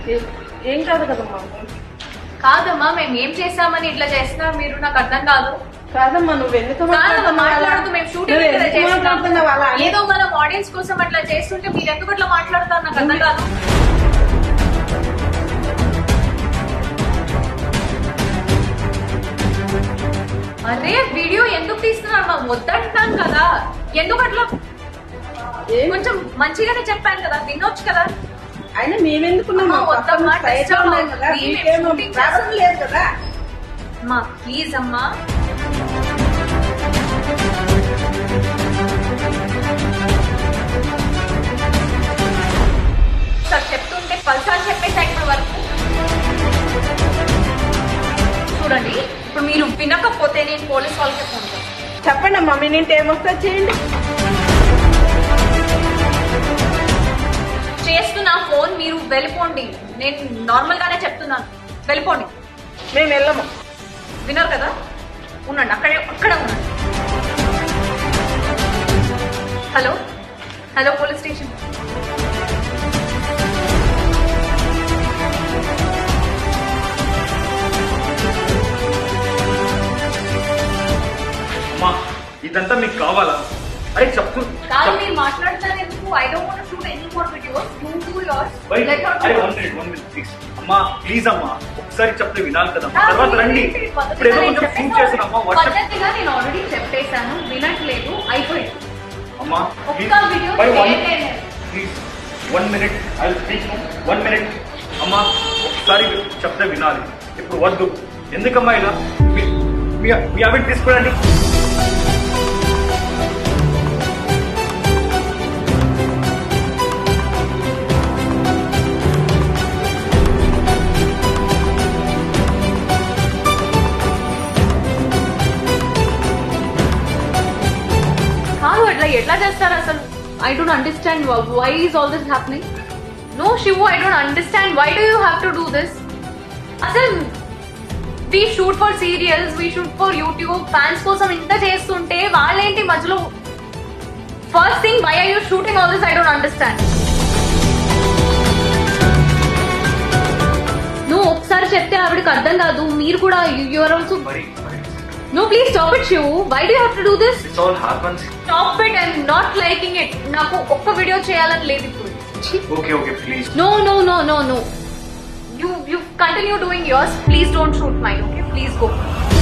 ఏ- ఏం కాదు కదమ్మా కాదమ్మా మేము ఏం చేస్తామని ఇట్లా చేస్తున్నారు మీరు నాకు అర్థం కాదు కాదమ్మా నువ్వు ఎందుకు కాదమ్మా మాట్లాడుతున్నావు అలా? మాట్లాడుతూ మేము షూటింగ్ నువ్వు ఇక్కడ ఎందుకు మాట్లాడుతున్నావు అలా చేస్తున్నాం అని? ఏదో మనం ఆడియన్స్ కోసం అట్లా చేస్తుంటే మీరు ఎందుకు అట్లా మాట్లాడతారు నాకు అర్థం కాదు అరే వీడియో ఎందుకు తీస్తున్నారు మా వద్దంటున్నాను కదా ఎందుకు అట్లా ఏం? కొంచెం మంచిగానే చెప్పాను కదా వినొచ్చు కదా అయినా మేమెందుకున్నాము అమ్మా, వద్దమ్మా, సైడ్ లో ఉన్నాం కదా మేము మీకేమో shooting ప్రాబ్లం లేదు కదా అమ్మా ప్లీజ్ అమ్మా సార్ చెప్తుంటే పల్సార్ చెప్పేసా ఇప్పటి వరకు చూడండి ఇప్పుడు మీరు వినకపోతే నేను పోలీస్ వాళ్ళకి ఫోన్ చేస్తాను చెప్పండి అమ్మా మీ నింటి ఏమొస్తా చేయండి చేస్తున్నా ఫోన్ మీరు వెళ్ళిపోండి నేను నార్మల్ గానే చెప్తున్నాను వెళ్ళిపోండి మేము వెళ్ళము విన్నారు కదా ఉండండి అక్కడే అక్కడే ఉండండి హలో హలో పోలీస్ స్టేషన్ అమ్మా ఇదంతా మీకు కావాలా అరే చెప్తూ కాదు మీరు మాట్లాడతారు ఎందుకు I don't want shoot any more videos you do yours Wait, let అరే one minute one minute please అమ్మా ప్లీజ్ అమ్మా ఒకసారి చెప్తే వినాలి కదా తర్వాత రండి ఇప్పుడు ఏదో కొంచెం ప్రూవ్ చేస్తున్నామ్మా వాట్సాప్ పద్ధతిగా నేను ఆల్రెడీ చెప్పేశాను వినట్లేదు అయిపోయింది అమ్మా ఒక్క video చేయలేదు. Please one minute I speak one minute అమ్మా ఒకసారి చెప్తే వినాలి ఇప్పుడు వద్దు ఎందుకమ్మా ఇలా మీ- మీ- మీ అవిని తీసుకోండి కాదు అట్లా ఎట్లా చేస్తారు అసలు I don't understand why is all this happening no Shivu I don't understand why do you have to do this అసలు we shoot for serials we shoot for YouTube fans కోసం ఇంత చేస్తుంటే వాళ్ళేంటి మధ్యలో first thing why are you shooting all this I don't understand నువ్వు ఒకసారి చెప్తే ఆవిడకి అర్థం కాదు మీరు కూడా యూఆర్ ఆల్సో మరి మరి no please stop it Shivu why do have to do this it's all happens stop it I'm not liking it నాకు ఒక్క వీడియో చేయాలని లేదు ఇప్పుడు okay okay please no no no no no you you continue doing yours please don't shoot mine okay please go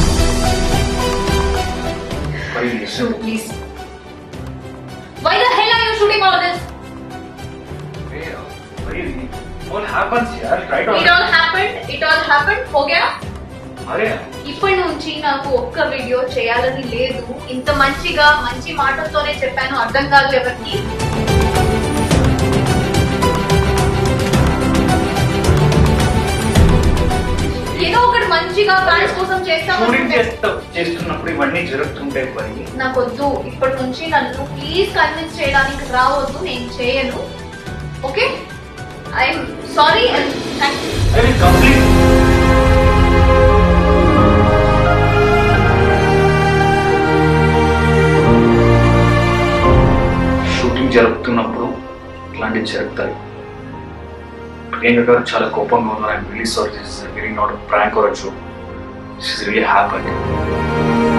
మరి shoot please why the hell are you shooting all this మరి all happens యార్ right it all happened it all happened హో గయా అరే ఇప్పటి నుంచి నాకు ఒక్క వీడియో చేయాలని లేదు ఇంత మంచిగా మంచి మాటలతోనే చెప్పాను అర్థం కాదు ఎవరికి ఏదో ఒకటి మంచిగా ఫ్యాన్స్ కోసం షూటింగ్ చేస్తామని చేస్తా చేస్తున్నప్పుడు ఇవన్నీ జరుగుతుంటాయి మరి నాకు వద్దు ఇప్పటి నుంచి నన్ను ప్లీజ్ కన్విన్స్ చేయడానికి రావద్దు నేను చేయను okay I'm sorry and thank you I will complete shooting జరుపుతున్నప్పుడు ఇలాంటివి జరుగుతాయి ప్రియాంక గారు చాలా కోపంగా ఉన్నారు I'm really sorry this is really not prank or joke this is really happy